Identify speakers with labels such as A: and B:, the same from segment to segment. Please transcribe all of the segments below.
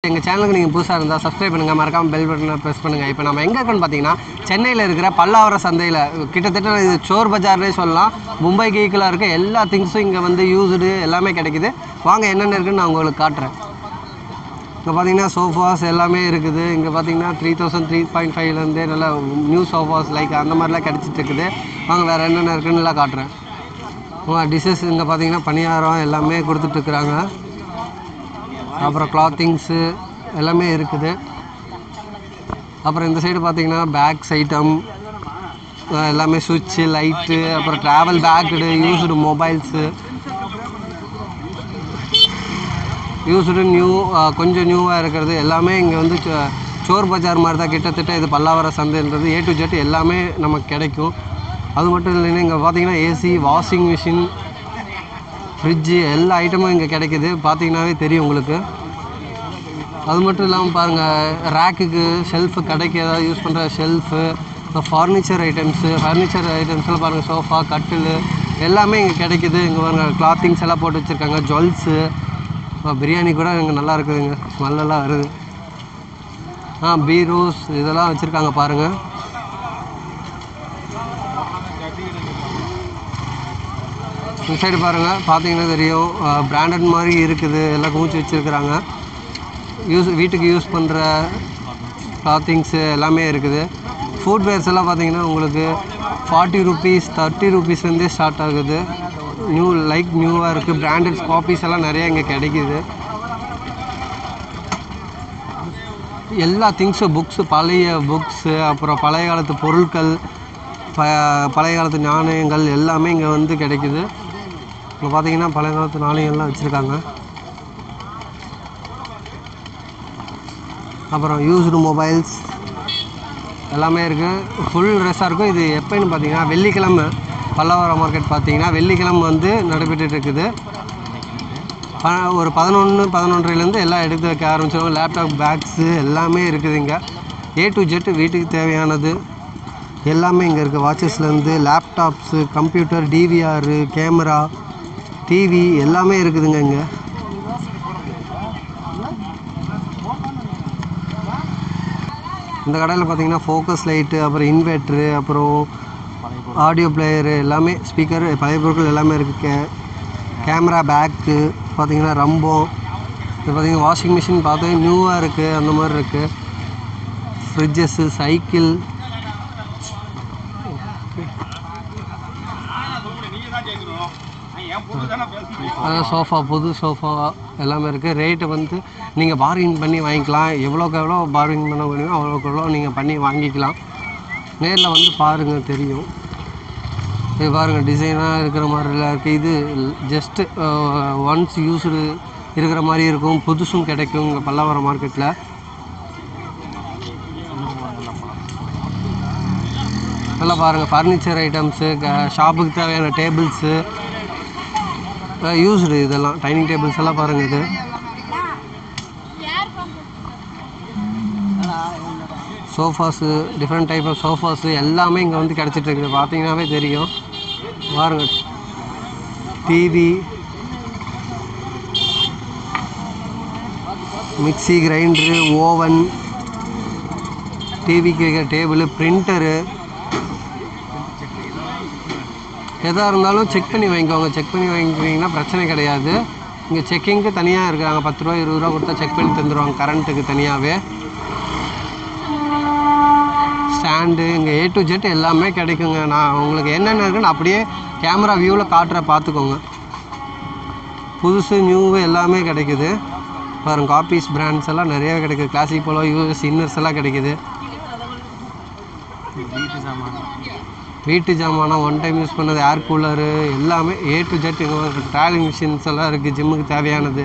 A: எங்கள் சேனலுக்கு நீங்கள் புதுசாக இருந்தால் சப்ஸ்கிரைப் பண்ணுங்கள் மறக்காமல் பெல் பட்டனை ப்ரெஸ் பண்ணுங்கள் இப்போ நம்ம எங்கே இருக்கோம்னு பார்த்தீங்கன்னா சென்னையில் இருக்கிற பல்லாவரம் சந்தையில் கிட்டத்தட்ட இது சோர் பஜார்னே சொல்லலாம் மும்பை கீக்கில் இருக்க எல்லா திங்ஸும் இங்கே வந்து யூஸ்டு எல்லாமே கிடைக்குது வாங்க என்னென்ன இருக்குன்னு நான் உங்களுக்கு காட்டுறேன் இங்கே பார்த்தீங்கன்னா சோஃபாஸ் எல்லாமே இருக்குது இங்கே பார்த்தீங்கன்னா த்ரீ தௌசண்ட் த்ரீ பாயிண்ட் ஃபைவ்லேருந்தே நல்லா நியூ சோஃபாஸ் லைக் அந்த மாதிரிலாம் கிடச்சிட்டு இருக்குது வாங்க வேறு என்னென்ன இருக்குன்னு எல்லாம் காட்டுறேன் டிஷ்ஷஸ் இங்கே பார்த்தீங்கன்னா பணியாரம் எல்லாமே கொடுத்துட்ருக்குறாங்க அப்புறம் கிளாத்திங்ஸு எல்லாமே இருக்குது அப்புறம் இந்த சைடு பார்த்தீங்கன்னா பேக்ஸ் ஐட்டம் எல்லாமே சுவிட்சு லைட்டு அப்புறம் ட்ராவல் பேக்குடு யூஸ்டு மொபைல்ஸு யூஸ்டு நியூ கொஞ்சம் நியூவாக இருக்கிறது எல்லாமே இங்கே வந்து சோ- சோர் பஜார் மாதிரி தான் கிட்டத்தட்ட இது பல்லாவர சந்தைன்றது ஏ டு ஜெட் எல்லாமே நமக்கு கிடைக்கும் அது மட்டும் இல்லைன்னா இங்கே பார்த்தீங்கன்னா ஏசி வாஷிங் மிஷின் ஃப்ரிட்ஜு எல்லா ஐட்டமும் இங்கே கிடைக்குது பார்த்தீங்கன்னாவே தெரியும் உங்களுக்கு அது மட்டும் இல்லாமல் பாருங்கள் ரேக்குக்கு ஷெல்ஃபு கடைக்கு ஏதாவது யூஸ் பண்ணுற ஷெல்ஃபு ஃபர்னிச்சர் ஐட்டம்ஸு ஃபர்னிச்சர் ஐட்டம்ஸ்லாம் பாருங்கள் சோஃபா கட்டில் எல்லாமே இங்கே கிடைக்குது இங்கே பாருங்கள் கிளாத்திங்ஸ் எல்லாம் போட்டு வச்சுருக்காங்க ஜுவல்ஸு பிரியாணி கூட இங்கே நல்லா இருக்குதுங்க ஸ்மெல்லாம் வருது ஆ பீரோஸ் இதெல்லாம் வச்சுருக்காங்க பாருங்கள் இந்த சைடு பாருங்கள் பார்த்தீங்கன்னா தெரியும் பிராண்டட் மாதிரி இருக்குது எல்லாம் குமிச்சு வச்சுருக்குறாங்க யூஸ் வீட்டுக்கு யூஸ் பண்ணுற கிளாத்திங்ஸு எல்லாமே இருக்குது ஃபுட் வேர்ஸ் எல்லாம் பார்த்தீங்கன்னா உங்களுக்கு ஃபார்ட்டி ருபீஸ் தேர்ட்டி ருபீஸ்லேருந்தே ஸ்டார்ட் ஆகுது நியூ லைக் நியூவாக இருக்குது பிராண்டட் காப்பீஸ் எல்லாம் நிறைய இங்கே கிடைக்குது எல்லா திங்ஸும் புக்ஸு பழைய புக்ஸு அப்புறம் பழைய காலத்து பொருட்கள் ப பழைய காலத்து நாணயங்கள் எல்லாமே இங்கே வந்து கிடைக்குது இங்கே பார்த்தீங்கன்னா பழைய காலத்து நாணயங்கள்லாம் வச்சுருக்காங்க அப்புறம் யூஸ்டு மொபைல்ஸ் எல்லாமே இருக்குது ஃபுல் ட்ரெஸ்ஸாக இருக்கும் இது எப்போன்னு பார்த்தீங்கன்னா வெள்ளிக்கிழமை பல்லாவரம் மார்க்கெட் பார்த்தீங்கன்னா வெள்ளிக்கிழமை வந்து நடைபெற்றுட்டு இருக்குது ப- ஒரு பதினொன்று பதினொன்றைலேருந்து எல்லாம் எடுத்து வைக்க ஆரம்பிச்சிடும் லேப்டாப் பேக்ஸு எல்லாமே இருக்குது இங்கே ஏ டு ஜெட் வீட்டுக்கு தேவையானது எல்லாமே இங்கே இருக்குது வாட்சஸ்லேருந்து laptops computer DVR camera TV எல்லாமே இருக்குதுங்க இங்கே இந்த கடையில் பார்த்தீங்கன்னா ஃபோக்கஸ் லைட்டு அப்புறம் இன்வெர்ட்ரு அப்புறம் ஆடியோ பிளேயரு எல்லாமே ஸ்பீக்கர் பழைய பொருட்கள் எல்லாமே இருக்குது கே கேமரா பேக்கு பார்த்தீங்கன்னா ரம்பம் இது பார்த்தீங்கன்னா வாஷிங் மிஷின் பார்த்தா நியூவாக இருக்குது அந்த மாதிரி இருக்குது ஃப்ரிட்ஜஸ்ஸு சைக்கிள் அதான் சோஃபா புது சோஃபா எல்லாமே இருக்குது ரேட்டு வந்து நீங்கள் பார்கிங் பண்ணி வாங்கிக்கலாம் எவ்வளோக்கு எவ்வளோ பார்கிங் பண்ண முடியுமோ அவ்வளோக்கு எவ்வளோ நீங்கள் பண்ணி வாங்கிக்கலாம் நேரில் வந்து பாருங்கள் தெரியும் இது பாருங்கள் டிசைனாக இருக்கிற மாதிரிலாம் இருக்குது இது ஜஸ்ட்டு ஒன்ஸ் யூஸ்டு இருக்கிற மாதிரி இருக்கும் புதுசும் கிடைக்கும் இங்கே பல்லாவரம் மார்க்கெட்டில் நல்லா பாருங்கள் ஃபர்னிச்சர் ஐட்டம்ஸு ஷாப்புக்கு தேவையான டேபிள்ஸு யூஸ்டு இதெல்லாம் டைனிங் டேபிள்ஸ் எல்லாம் பாருங்கள் இது sofas different type of sofas எல்லாமே இங்கே வந்து கிடச்சிட்டு இருக்குது பார்த்தீங்கன்னாவே தெரியும் பாருங்க டிவி மிக்ஸி கிரைண்டரு ஓவன் டிவிக்கு வைக்கிற டேபிள் பிரிண்டரு எதாக இருந்தாலும் செக் பண்ணி வாங்கிக்கோங்க செக் பண்ணி வாங்கிக்கிட்டிங்கன்னா பிரச்சனை கிடையாது இங்கே செக்கிங்க்கு தனியாக இருக்காங்க பத்து ரூபா இருபது ரூபா கொடுத்தா செக் பண்ணி தந்துடுவாங்க கரண்ட்டுக்கு தனியாகவே ஸ்டாண்டு இங்கே ஏ டு ஜெட் எல்லாமே கிடைக்குங்க நான் உங்களுக்கு என்னென்ன இருக்குன்னு அப்படியே கேமரா வியூவில் காட்டுற பார்த்துக்கோங்க புதுசு நியூவு எல்லாமே கிடைக்குது பாருங்க காப்பீஸ் பிராண்ட்ஸ் எல்லாம் நிறைய கிடைக்குது கிளாசிக் போலோ யூஎஸ் இன்னர்ஸ் எல்லாம் கிடைக்குது வீட்டு ஜாமானம் ஒன் டைம் யூஸ் பண்ணது ஏர் கூலரு எல்லாமே A to Z travelling machines எல்லாம் இருக்குது ஜிம்முக்கு தேவையானது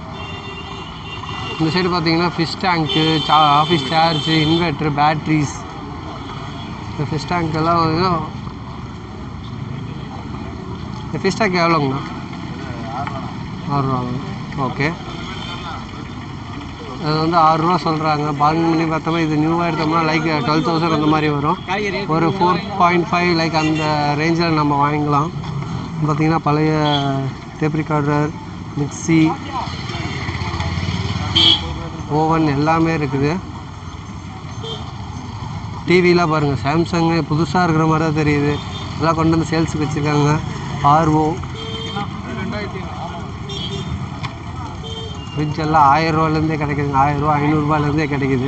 A: இந்த சைடு பார்த்தீங்கன்னா ஃபிஷ் டேங்க்கு சா ஆஃபீஸ் சார்ஜு இன்வெர்ட்ரு பேட்ரிஸ் இந்த ஃபிஷ் டேங்க் எல்லாம் வந்து இந்த ஃபிஷ் டேங்க் எவ்வளோங்கண்ணா ஆறு ரூபா ஓகே அது வந்து ஆறுரூவா சொல்கிறாங்க பார்கிங் பண்ணி பார்த்தோம்னா இது நியூவாக எடுத்தோம்னா லைக் டுவெல் தௌசண்ட் அந்த மாதிரி வரும் ஒரு ஃபோர் பாயிண்ட் ஃபைவ் லைக் அந்த ரேஞ்சில் நம்ம வாங்கிக்கலாம் பார்த்திங்கன்னா பழைய டேப் ரிகார்டர் மிக்ஸி ஓவன் எல்லாமே இருக்குது டிவிலாம் பாருங்கள் சாம்சங்கு புதுசாக இருக்கிற மாதிரி தான் தெரியுது எல்லாம் கொண்டு வந்து சேல்ஸுக்கு வச்சுருக்காங்க ஆர்ஓ ஃப்ரிட்ஜ் எல்லாம் ஆயிரம் ரூபாலேருந்தே கிடைக்குதுங்க ஆயிரரூவா ஐநூறுரூபாலேருந்தே கிடைக்குது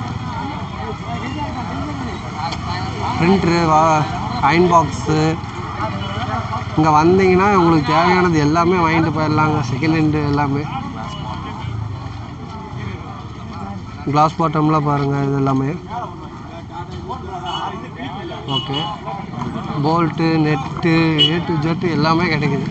A: பிரிண்ட்ரு வா அயன் பாக்ஸு இங்கே வந்தீங்கன்னா உங்களுக்கு தேவையானது எல்லாமே வாங்கிட்டு போயிடலாங்க செகண்ட் ஹேண்டு எல்லாமே கிளாஸ் பாட்டம்லாம் பாருங்கள் இது எல்லாமே okay bolt nut A to Z எல்லாமே கிடைக்குது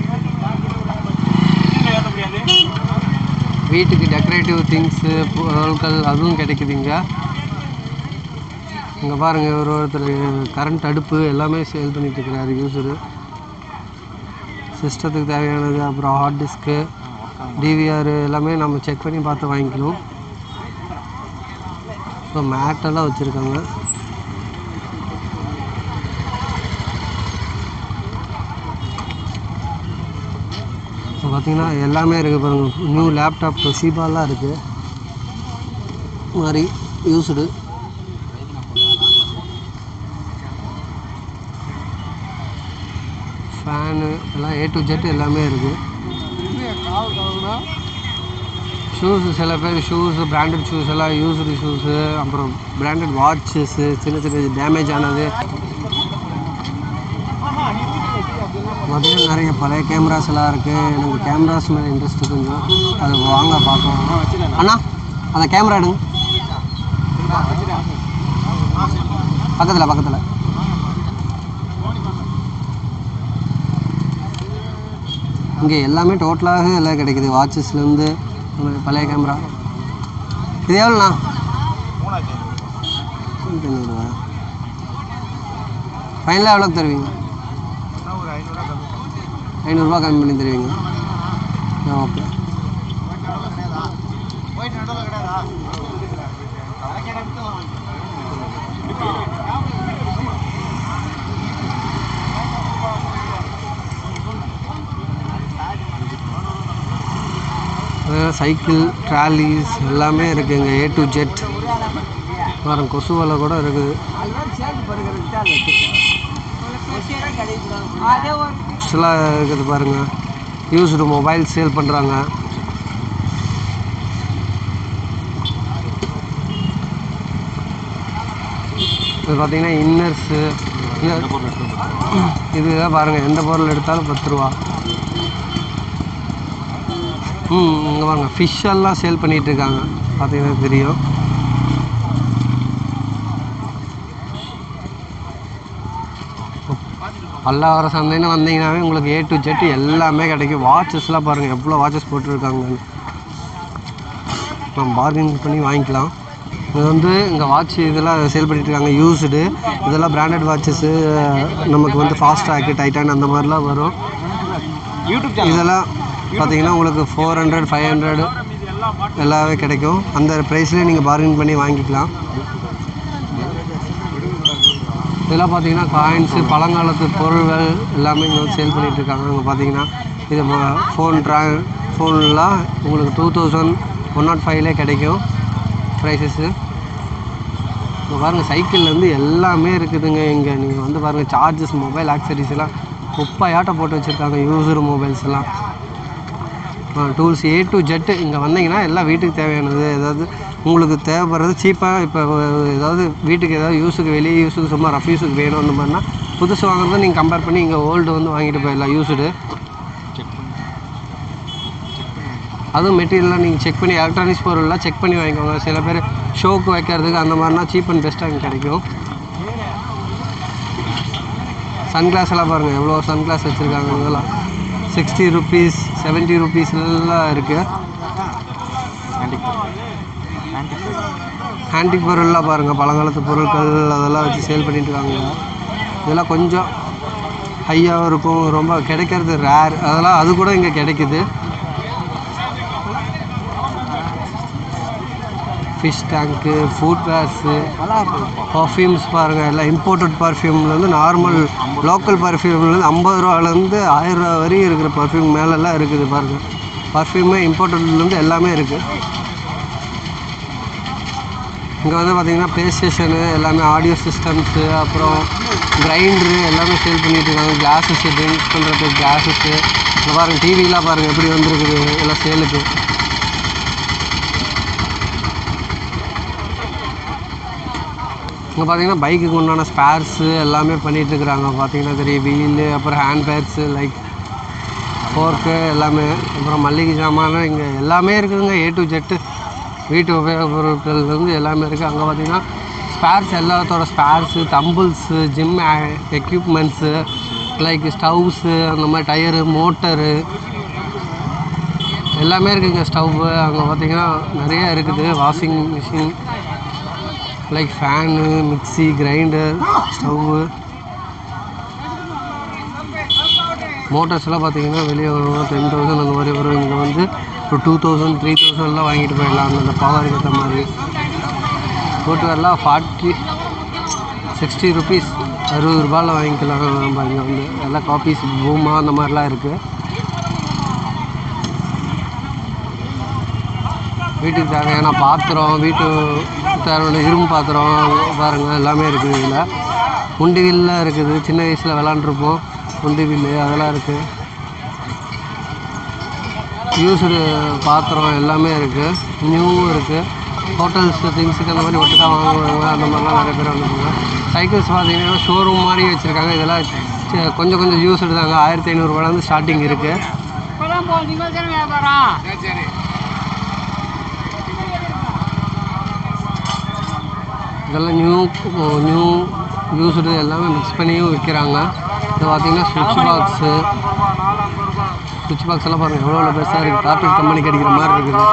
A: வீட்டுக்கு டெக்கரேட்டிவ் திங்ஸு பொருட்கள் அதுவும் கிடைக்குது இங்கே இங்கே பாருங்கள் ஒரு ஒருத்தர் கரண்ட் அடுப்பு எல்லாமே சேல் பண்ணிட்டு இருக்கிறாரு யூஸரு சிஸ்டத்துக்கு தேவையானது அப்புறம் ஹார்ட் டிஸ்க்கு டிவிஆர் எல்லாமே நம்ம செக் பண்ணி பார்த்து வாங்கிக்கணும் ஸோ மேட்டெல்லாம் வச்சுருக்காங்க இப்போ பார்த்தீங்கன்னா எல்லாமே இருக்குது பாருங்கள் நியூ லேப்டாப் தொஷிபாலாம் இருக்குது மாதிரி யூஸ்டு ஃபேனு எல்லாம் ஏ டு ஜெட் எல்லாமே இருக்குது ஷூஸு சில பேர் ஷூஸு பிராண்டட் ஷூஸ் எல்லாம் யூஸ்டு ஷூஸு அப்புறம் பிராண்டட் வாட்சஸ்ஸு சின்ன சின்ன டேமேஜ் ஆனது பார்த்தீங்கன்னா நிறைய பழைய கேமராஸ் எல்லாம் இருக்குது எனக்கு கேமராஸ் மேலே இன்ட்ரெஸ்ட் கொஞ்சம் அது வாங்க பார்ப்போம் அண்ணா அந்த கேமரா எடுங்க பக்கத்தில் பக்கத்தில் இங்கே எல்லாமே டோட்டலாக எல்லாம் கிடைக்குது வாட்சஸ்லேருந்து பழைய கேமரா இது எவ்வளோண்ணா தொண்ணூறுவா ஃபைனலாக எவ்வளோக்கு தருவீங்க ஐநூறுரூவா கம்மி பண்ணி தருவீங்க ஆ ஓகே சைக்கிள் ட்ராலிஸ் எல்லாமே இருக்குங்க ஏ டு ஜெட் பாருங்க கொசு வலை கூட இருக்குது ஆக்சுவலாக இருக்குது பாருங்க யூஸ்டு மொபைல் சேல் பண்ணுறாங்க இது பார்த்தீங்கன்னா இன்னர்ஸு இதுதான் பாருங்கள் எந்த பொருள் எடுத்தாலும் பத்து ரூபா ம் இங்கே பாருங்க ஃபிஷ் எல்லாம் சேல் பண்ணிட்டு இருக்காங்க பார்த்தீங்கன்னா தெரியும் பல்லாவர சந்தைன்னு வந்தீங்கன்னாவே உங்களுக்கு ஏ டு ஜெட் எல்லாமே கிடைக்கும் வாட்சஸ்லாம் பாருங்கள் எவ்வளோ வாட்சஸ் போட்டிருக்காங்கன்னு நம்ம பார்கெனிங் பண்ணி வாங்கிக்கலாம் இது வந்து இங்கே வாட்ச் இதெல்லாம் சேல் பண்ணிட்டு இருக்காங்க யூஸ்டு இதெல்லாம் பிராண்டட் வாட்சஸ்ஸு நமக்கு வந்து ஃபாஸ்ட் ட்ராக்கு டைட்டான் அந்த மாதிரிலாம் வரும்
B: யூடியூப்
A: இதெல்லாம் பார்த்தீங்கன்னா உங்களுக்கு ஃபோர் ஹண்ட்ரட் ஃபைவ் ஹண்ட்ரட் எல்லாமே கிடைக்கும் அந்த ப்ரைஸ்லேயே நீங்கள் பார்கெயின் பண்ணி வாங்கிக்கலாம் இதெல்லாம் பார்த்தீங்கன்னா காயின்ஸு பழங்காலத்து பொருள்கள் எல்லாமே இங்கே வந்து சேல் பண்ணிட்டு இருக்காங்க இங்கே பார்த்தீங்கன்னா இது ஃபோன் ட்ரா ஃபோன்லாம் உங்களுக்கு டூ தௌசண்ட் ஒன் நாட் ஃபைவ்லே கிடைக்கும் ப்ரைஸஸ்ஸு இப்போ பாருங்கள் சைக்கிள்லேருந்து எல்லாமே இருக்குதுங்க இங்கே நீங்கள் வந்து பாருங்கள் சார்ஜஸ் மொபைல் ஆக்சரிஸ் எல்லாம் குப்பையாட்டம் போட்டு வச்சுருக்காங்க யூசர் மொபைல்ஸ் எல்லாம் டூல்ஸ் ஏ டு ஜெட்டு இங்கே வந்தீங்கன்னா எல்லாம் வீட்டுக்கு தேவையானது ஏதாவது உங்களுக்கு தேவைப்படுறது சீப்பாக இப்போ ஏதாவது வீட்டுக்கு ஏதாவது யூஸுக்கு வெளியே யூஸுக்கு சும்மா ரஃப் யூஸுக்கு வேணும் அந்த மாதிரினா புதுசு வாங்குறது நீங்கள் கம்பேர் பண்ணி இங்கே ஓல்டு வந்து வாங்கிட்டு போயிடலாம் யூஸ்டு அதுவும் மெட்டீரியல்லாம் நீங்கள் செக் பண்ணி எலக்ட்ரானிக்ஸ் பொருள்லாம் செக் பண்ணி வாங்கிக்கோங்க சில பேர் ஷோக்கு வைக்கிறதுக்கு அந்த மாதிரினா சீப் அண்ட் பெஸ்ட்டாக இங்கே கிடைக்கும் சன்கிளாஸ் எல்லாம் பாருங்கள் எவ்வளோ சன்கிளாஸ் வச்சுருக்காங்க இதெல்லாம் சிக்ஸ்டி ருபீஸ் செவன்ட்டி ருபீஸ்லாம் இருக்குது ஹேண்டிக் பொருள்லாம் பாருங்கள் பழங்காலத்து பொருட்கள் அதெல்லாம் வச்சு சேல் பண்ணிட்டு இருக்காங்க இதெல்லாம் கொஞ்சம் ஹையாகவும் இருக்கும் ரொம்ப கிடைக்கிறது ரேர் அதெல்லாம் அது கூட இங்கே கிடைக்குது fish tank footwears perfumes பாருங்கள் எல்லாம் இம்போர்ட்டட் பர்ஃப்யூம்லேருந்து நார்மல் லோக்கல் பர்ஃப்யூம்லேருந்து ஐம்பது ரூபாலேருந்து ஆயிரம் ரூபா வரையும் இருக்கிற பர்ஃப்யூம் மேலெல்லாம் இருக்குது பாருங்கள் பர்ஃப்யூமே இம்போர்ட்டட்லேருந்து எல்லாமே இருக்குது இங்கே வந்து பார்த்தீங்கன்னா ப்ளே ஸ்டேஷனு எல்லாமே ஆடியோ சிஸ்டம்ஸு அப்புறம் கிரைண்டரு எல்லாமே சேல் பண்ணிட்டு இருக்காங்க கிளாஸஸ்ஸு ட்ரிங்க்ஸ் பண்ணுறதுக்கு கிளாஸஸ்ஸு இங்கே பாருங்கள் டிவிலாம் பாருங்கள் எப்படி வந்திருக்குது எல்லாம் சேலுக்கு இங்கே பார்த்தீங்கன்னா பைக்குக்கு உண்டான ஸ்பேர்ஸு எல்லாமே பண்ணிட்டு இருக்கிறாங்க பார்த்தீங்கன்னா தெரியும் வீலு அப்புறம் ஹேண்ட் பேக்ஸு லைக் ஃபோர்க்கு எல்லாமே அப்புறம் மல்லிகை சாமான் இங்கே எல்லாமே இருக்குதுங்க ஏ டு ஜெட்டு வீட்டு உபயோகப் பொருட்கள்லேருந்து எல்லாமே இருக்குது அங்கே பார்த்தீங்கன்னா ஸ்பேர்ஸ் எல்லாத்தோட ஸ்பேர்ஸு தம்பிள்ஸு ஜிம் எக்யூப்மெண்ட்ஸு லைக் ஸ்டவ்ஸு அந்த மாதிரி டயரு மோட்டரு எல்லாமே இருக்குங்க ஸ்டவ்வு அங்கே பார்த்தீங்கன்னா நிறைய இருக்குது washing machine like fan mixie grinder stove மோட்டார்ஸ்லாம் பார்த்தீங்கன்னா வெளியே வரும் டென் தௌசண்ட் அந்த மாதிரி வரும் இங்கே வந்து ஒரு டூ தௌசண்ட் த்ரீ தௌசண்ட்லாம் வாங்கிட்டு போயிடலாம் அந்த பவருக்கு ஏற்ற மாதிரி ஃபுட்வேர்லாம் ஃபார்ட்டி சிக்ஸ்டி ருபீஸ் அறுபது ரூபாயில் வாங்கிக்கலாம் நம்ம இங்கே வந்து எல்லாம் காப்பீஸ் பூமா அந்த மாதிரிலாம் இருக்குது வீட்டுக்கு தேவையான பாத்திரம் வீட்டு தேவையான இரும்பு பாத்திரம் பாருங்கள் எல்லாமே இருக்குது இதில் உண்டிவில்லாம் இருக்குது சின்ன வயசில் விளாண்டுருப்போம் உண்டிவில்லு அதெல்லாம் இருக்குது யூஸ்டு பாத்திரம் எல்லாமே இருக்குது நியூவும் இருக்குது ஹோட்டல்ஸ் திங்ஸுக்கு அந்த மாதிரி ஒட்டுக்கா வாங்குவாங்க அந்த மாதிரிலாம் நிறைய பேர் வந்துருக்காங்க சைக்கிள்ஸ் பார்த்தீங்கன்னா ஷோரூம் மாதிரி வச்சுருக்காங்க இதெல்லாம் சி- கொஞ்சம் கொஞ்சம் யூஸ்டு தாங்க ஆயிரத்தி ஐநூறுரூவாலேருந்து ஸ்டார்டிங் இருக்குது இதெல்லாம் நியூ நியூ யூஸ்டு எல்லாமே மிக்ஸ் பண்ணியும் விற்கிறாங்க இது பார்த்தீங்கன்னா ஸ்விட்ச் பாக்ஸு ஸ்விட்ச் பாக்ஸ் எல்லாம் பாருங்கள் எவ்வளோ எவ்வளோ பெருசாக இருக்குது கார்பரேட் கம்பெனிக்கு அடிக்கிற மாதிரி இருக்குது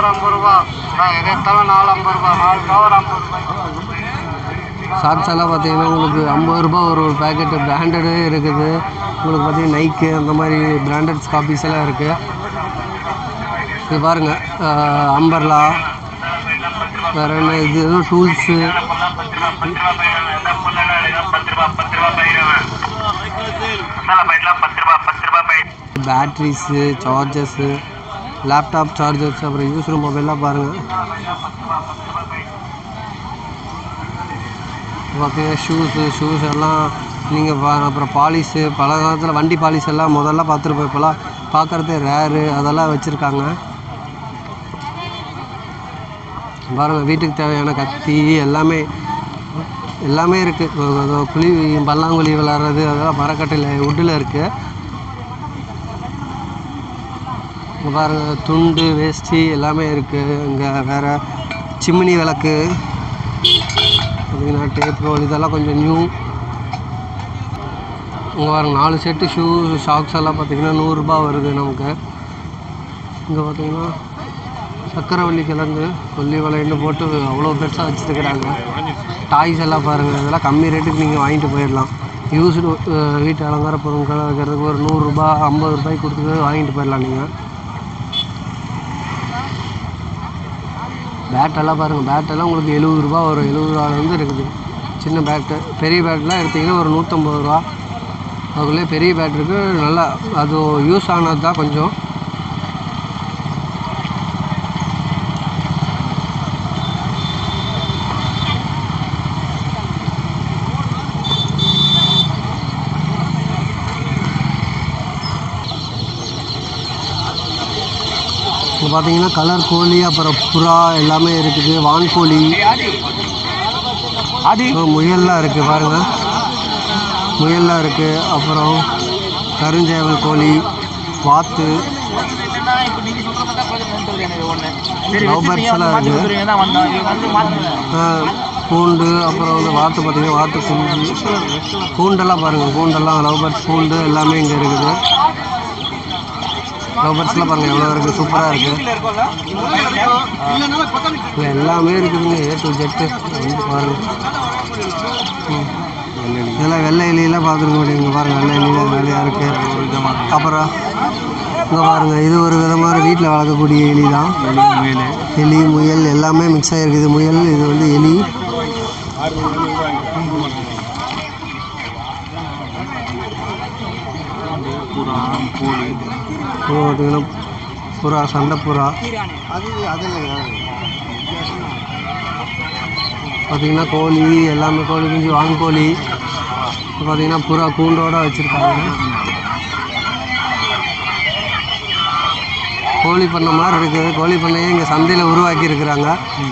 A: ஷார்ட்ஸ் எல்லாம் பார்த்தீங்கன்னா உங்களுக்கு ஐம்பது ரூபா ஒரு ஒரு பேக்கெட்டு பிராண்டடு இருக்குது உங்களுக்கு பார்த்தீங்கன்னா நைக்கு அந்த மாதிரி பிராண்டட்ஸ் காப்பீஸ் எல்லாம் இருக்குது இது பாருங்கள் அம்பர்லா வேறு என்ன இது எதுவும் tools batteries chargers laptop chargers அப்புறம் யூஸ்டு மொபைல்லாம் பாருங்கள் பார்த்தீங்கன்னா ஷூஸு ஷூஸ் எல்லாம் நீங்கள் பா அப்புறம் பாலிஷு பல காலத்தில் வண்டி பாலிஷ் எல்லாம் முதல்ல பார்த்துருப்போம் இப்போலாம் பார்க்குறதே ரேரு அதெல்லாம் வச்சுருக்காங்க பாருங்கள் வீட்டுக்கு தேவையான கத்தி எல்லாமே எல்லாமே இருக்குது குழி பல்லாங்குழி விளாட்றது அதெல்லாம் மரக்கட்டையில் உட்டில் இருக்குது இங்கே பாருங்க துண்டு வேஷ்டி எல்லாமே இருக்குது இங்கே வேறு சிம்னி விளக்கு பார்த்தீங்கன்னா டேப் ரோல் இதெல்லாம் கொஞ்சம் நியூ இங்கே பாருங்க நாலு செட்டு ஷூ ஷாக்ஸ் எல்லாம் பார்த்தீங்கன்னா நூறுரூபா வருது நமக்கு இங்கே பார்த்தீங்கன்னா சக்கரவள்ளி கிழங்கு கொல்லி வலைன்னு போட்டு அவ்வளோ பெருசாக வச்சுருக்கிறாங்க டாய்ஸ் எல்லாம் பாருங்கள் இதெல்லாம் கம்மி ரேட்டுக்கு நீங்கள் வாங்கிட்டு போயிடலாம் யூஸ்டு வீட்டு அலங்கார பொருட்கள் வைக்கிறதுக்கு ஒரு நூறுரூபா ஐம்பது ரூபாய்க்கு கொடுத்து வாங்கிட்டு போயிடலாம் நீங்கள் பேட்டெல்லாம் பாருங்கள் பேட்டெல்லாம் உங்களுக்கு எழுபது ரூபா வரும் எழுபது ரூபாலேருந்து இருக்குது சின்ன பேட்டு பெரிய பேட்டெலாம் எடுத்திங்கன்னா ஒரு நூற்றம்பது ரூபா அதுக்குள்ளே பெரிய பேட் இருக்குது நல்லா அது யூஸ் ஆனது தான் கொஞ்சம் இங்கே பார்த்தீங்கன்னா கலர் கோழி அப்புறம் புறா எல்லாமே இருக்குது வான்கோழி
B: ஆதி
A: அப்புறம் முயல்லாம் இருக்குது பாருங்கள் முயல்லாம் இருக்குது அப்புறம் கருஞ்சேவல் கோழி வாத்து Love birds எல்லாம் இருக்கு. ஆஹ், பூண்டு அப்புறம் வந்து வாத்து பார்த்தீங்கன்னா வாத்து குஞ்சு பூண்டெல்லாம் பாருங்கள் பூண்டெல்லாம் லவ் பேர்ட்ஸ் பூண்டு எல்லாமே இங்கே இருக்குது லவ் பேர்ட்ஸ்லாம் பாருங்கள் எவ்வளோ இருக்குது சூப்பராக இருக்குது இல்லை எல்லாமே இருக்குதுங்க ஏ டு ஜெட்டு வந்து பாருங்கள் ம். இதெல்லாம் வெள்ளை எலியெல்லாம் பார்த்துருக்க முடியுங்க பாருங்கள் வெள்ளை எலியில் நிறையா இருக்குது அப்புறம் இங்கே பாருங்கள் இது ஒரு விதமான வீட்டில் வளர்க்கக்கூடிய எலி தான் எலி முயல் எல்லாமே மிக்ஸ் ஆகிருக்குது முயல் இது வந்து எலி இது பார்த்தீங்கன்னா புறா சண்டை புறா
B: அது அதில்
A: பார்த்தீங்கன்னா கோழி எல்லாமே கோழி குஞ்சு வான்கோழி பார்த்தீங்கன்னா புறா கூண்டோட வச்சுருக்காங்க கோழி பண்ணை மாதிரி இருக்குது கோழி பண்ணையை இங்கே சந்தையில் உருவாக்கி இருக்கிறாங்க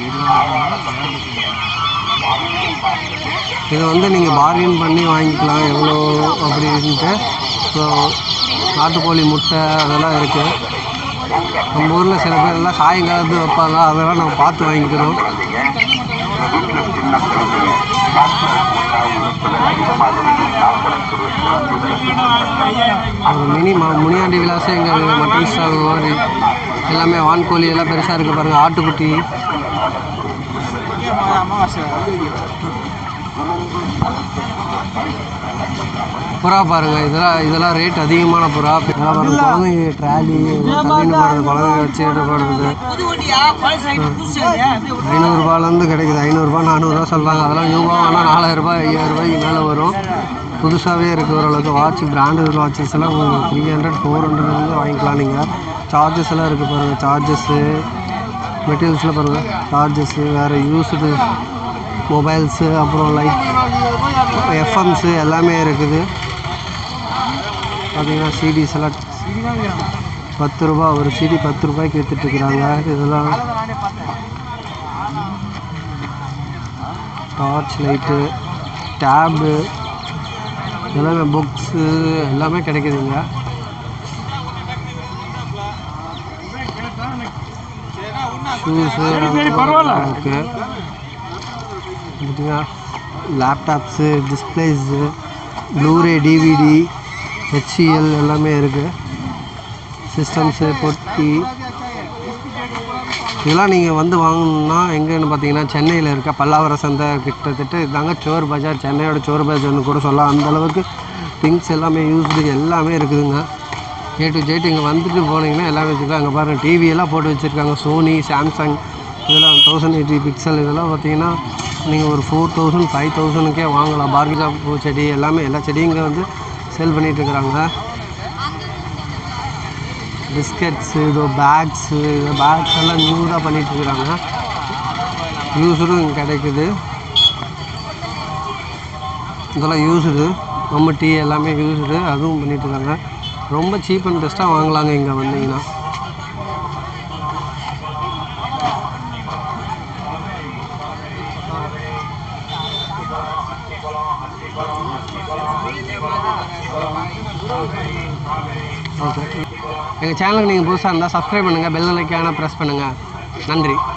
A: இதை வந்து நீங்கள் பார்கெயின் பண்ணி வாங்கிக்கலாம் எவ்வளோ அப்படின்ட்டு ஸோ நாட்டுக்கோழி முட்டை அதெல்லாம் இருக்குது நம்ம ஊரில் சில பேர் எல்லாம் சாயங்காலத்து வைப்பாங்க அதெல்லாம் நம்ம பார்த்து வாங்கிக்கணும் ஒரு மினி ம முனியாண்டி விலாசம் எங்கள் மட்டன் ஸ்டால் மாதிரி எல்லாமே வான்கோழி எல்லாம் பெருசாக இருக்குது பாருங்கள் ஆட்டுக்குட்டி
B: அமாவாசை
A: புறா பாருங்கள் இதெல்லாம் இதெல்லாம் ரேட் அதிகமான புறா இதெல்லாம் பாருங்க குழந்தைங்க ட்ராலி தள்ளின்னு போகிறது குழந்தைங்க வச்சுக்கிட்டு போகிறது ஐநூறுரூபாலேருந்து கிடைக்குது ஐநூறுரூபா நானூறுரூவா சொல்கிறாங்க அதெல்லாம் யூபா ஆனால் நாலாயிரரூபா ஐயாயிரரூபாய்க்கு மேலே வரும் புதுசாகவே இருக்குது ஓரளவுக்கு வாட்ச் பிராண்டட் வாட்சஸ் எல்லாம் உங்களுக்கு த்ரீ ஹண்ட்ரட் ஃபோர் ஹண்ட்ரட்லேருந்து வாங்கிக்கலாம் நீங்கள் சார்ஜஸ் எல்லாம் இருக்குது பாருங்கள் சார்ஜஸ்ஸு மெட்டீரியல்ஸில் பாருங்கள் சார்ஜஸ்ஸு வேறு யூஸ்டு மொபைல்ஸு அப்புறம் லைட் எஃப்எம்ஸு எல்லாமே இருக்குது பார்த்தீங்கன்னா சிடிஸ் எல்லாம் பத்து ரூபா ஒரு சிடி பத்து ரூபாய்க்கு விற்றுட்ருக்குறாங்க இதெல்லாம் டார்ச் லைட்டு டேபு எல்லாமே புக்ஸு எல்லாமே கிடைக்குதுங்க ஷூஸு இருக்குது பார்த்தீங்கன்னா laptops displays Blu-ray DVD HEL எல்லாமே இருக்குது சிஸ்டம்ஸு பொட்டி இதெல்லாம் நீங்கள் வந்து வாங்கணும்னா எங்கேன்னு பார்த்தீங்கன்னா சென்னையில் இருக்க பல்லாவர சந்தை கிட்டத்தட்ட இதாங்க சோர் பஜார் சென்னையோட சோர் பஜார்னு கூட சொல்லலாம் அந்த அளவுக்கு திங்ஸ் எல்லாமே யூஸ்டு எல்லாமே இருக்குதுங்க ஏ டு ஜெட் இங்கே வந்துட்டு போனீங்கன்னா எல்லாமே வச்சுருக்காங்க அங்கே பாருங்கள் டிவி எல்லாம் போட்டு வச்சுருக்காங்க சோனி சாம்சங் இதெல்லாம் தௌசண்ட் எயிட்டி பிக்சல் இதெல்லாம் பார்த்தீங்கன்னா நீங்கள் ஒரு ஃபோர் தௌசண்ட் ஃபைவ் தௌசண்ட்க்கே வாங்கலாம் பார்கிஜா பூ செடி எல்லாமே எல்லா செடியும் இங்கே வந்து சேல் பண்ணிகிட்டு இருக்கிறாங்க பிஸ்கட்ஸு இதோ பேக்ஸு இது பேக்ஸ் எல்லாம் நியூடாக பண்ணிட்டு இருக்கிறாங்க யூஸ்டும் இங்கே கிடைக்குது இதெல்லாம் யூஸ்டு மம்முட்டி எல்லாமே யூஸ்டு அதுவும் பண்ணிட்டு இருக்காங்க ரொம்ப சீப் அண்ட் பெஸ்ட்டாக வாங்கலாங்க இங்கே வந்தீங்கன்னா ஓகே எங்கள் சேனலுக்கு நீங்கள் புதுசாக இருந்தால் சப்ஸ்கிரைப் பண்ணுங்கள் பெல் ஐக்கான ப்ரெஸ் பண்ணுங்கள் நன்றி